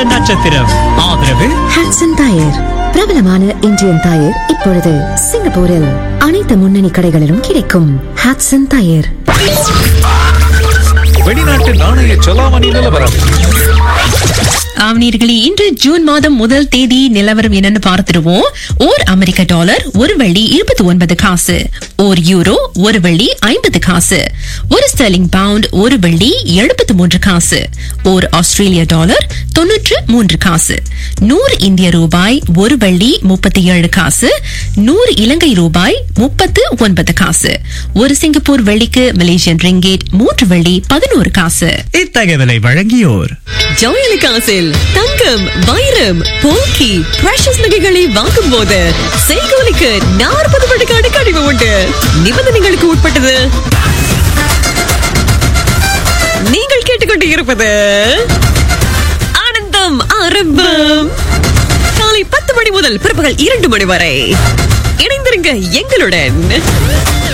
நட்சத்திரம் ஆதரவு ஹாட்சன் டயர் பிரபலமான இந்தியன் டயர் இப்பொழுது சிங்கப்பூரில் அனைத்து முன்னணி கடைகளிலும் கிடைக்கும் ஹாட்சன் டயர் வெளிநாட்டு நாணய செலாவணி நிலவரம் ஆவணீர்களே இன்று ஜூன் மாதம் முதல் தேதி நிலவரம் என்னன்னு பார்த்துடுவோம் ஓர் அமெரிக்க டாலர் ஒரு வெள்ளி இருபத்தி ஒன்பது காசு ஓர் யூரோ ஒரு வெள்ளி ஐம்பது காசு ஒரு ஸ்டெர்லிங் பவுண்ட் ஒரு வெள்ளி எழுபத்து மூன்று காசு ஓர் ஆஸ்திரேலிய டாலர் தொன்னூற்று மூன்று காசு நூறு இந்திய ரூபாய் ஒரு வெள்ளி முப்பத்தி ஏழு காசு நூறு இலங்கை ரூபாய் முப்பத்து ஒன்பது காசு ஒரு சிங்கப்பூர் வெள்ளிக்கு மலேசியன் ரிங்கேட் மூன்று வெள்ளி பதினோரு காசு இத்தகவலை வழங்கியோர் ஜவுளிக்காசில் தங்கம் வைரம் போக்கி பிரஷஸ் நகைகளை வாங்கும் போது செய்கோலிக்கு நாற்பது விழுக்காடு கழிவு உண்டு நிபந்தனைகளுக்கு உட்பட்டது நீங்கள் கேட்டுக்கொண்டு இருப்பது ஆனந்தம் ஆரம்பம் காலை பத்து மணி முதல் பிற்பகல் இரண்டு மணி வரை இணைந்திருங்க எங்களுடன்